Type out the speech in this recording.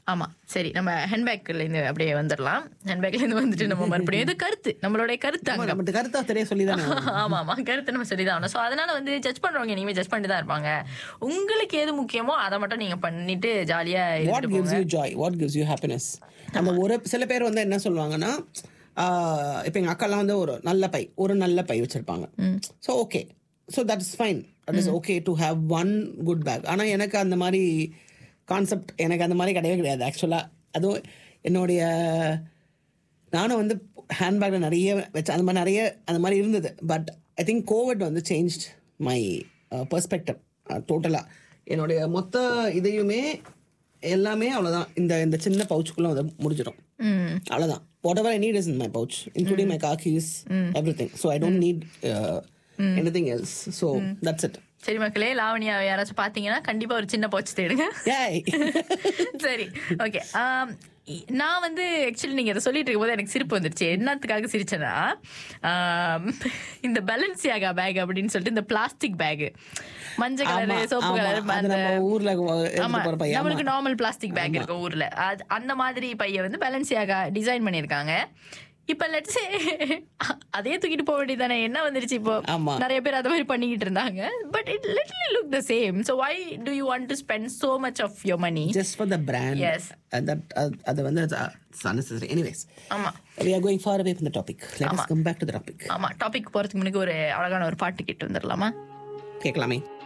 ஆமா சரி நம்ம ஹேண்ட்பேக்ல இருந்து அப்படியே வந்துடலாம் ஹேண்ட்பேக்ல இருந்து வந்துட்டு நம்ம மறுபடியும் இது கருத்து நம்மளுடைய கருத்து அங்க நம்ம கருத்தா தெரிய சொல்லி தானே ஆமா ஆமா கருத்து நம்ம சொல்லிதான் ஆகணும் ஸோ அதனால வந்து ஜட்ஜ் பண்றவங்க இனிமே ஜட்ஜ் பண்ணிட்டு தான் இருப்பாங்க உங்களுக்கு எது முக்கியமோ அதை மட்டும் நீங்க பண்ணிட்டு ஜாலியா வாட் இருந்துட்டு gives you joy what gives you happiness அந்த ஒரு சில பேர் வந்து என்ன சொல்லுவாங்கன்னா இப்போ எங்கள் அக்காலாம் வந்து ஒரு நல்ல பை ஒரு நல்ல பை வச்சிருப்பாங்க so okay so that is fine that is okay to have one good bag ஆனால் எனக்கு அந்த மாதிரி கான்செப்ட் எனக்கு அந்த மாதிரி கிடையவே கிடையாது ஆக்சுவலாக அதுவும் என்னுடைய நானும் வந்து ஹேண்ட்பேக்ல நிறைய வச்சு அந்த மாதிரி நிறைய அந்த மாதிரி இருந்தது பட் ஐ திங்க் கோவிட் வந்து சேஞ்ச் மை பெர்ஸ்பெக்டிவ் டோட்டலாக என்னுடைய மொத்த இதையுமே எல்லாமே அவ்வளோதான் இந்த இந்த சின்ன பவுச்சுக்குள்ளே வந்து முடிஞ்சிடும் ம் அவ்வளோதான் whatever I need is in my pouch including my khakis everything so I don't need anything else so that's it சரி மக்களே லாவணியா யாராச்சும் பாத்தீங்கன்னா கண்டிப்பா ஒரு சின்ன பவுச் தேடுங்க ஏய் சரி ஓகே நான் வந்து ஆக்சுவலி நீங்க இதை சொல்லிட்டு இருக்கும்போது எனக்கு சிரிப்பு வந்துருச்சு என்னத்துக்காக சிரிச்சேன்னா ஆம், இந்த பேலன்சியாகா பேக் அப்படின்னு சொல்லிட்டு இந்த பிளாஸ்டிக் பேக் மஞ்சள் ஆமா, கலர் சோப்பு ஆமா. கலர் அது அந்த நம்ம ஊர்ல எடுத்து ஆமா போற பையன். நம்மளுக்கு ஆமா. நார்மல் பிளாஸ்டிக் பேக் இருக்கும் ஊர்ல அது அந்த மாதிரி பைய வந்து பேலன்சியாகா டிசைன் பண்ணிருக்காங்க இப்ப லெட்ஸ் அதே தூக்கிட்டு போக வேண்டியதானே என்ன வந்துருச்சு இப்போ ஆமா. நிறைய பேர் அத மாதிரி பண்ணிக்கிட்டு இருந்தாங்க but it literally look the same so why do you want to spend so much of your money just for the brand Yes. uh, that uh, அது வந்து it's unnecessary anyways ஆமா we are going far away from the topic let us come back to the topic ஆமா topic போறதுக்கு முன்னாடி ஒரு அழகான ஒரு பாட்டு கேட்டு வந்துடலாமா கேட்கலாமே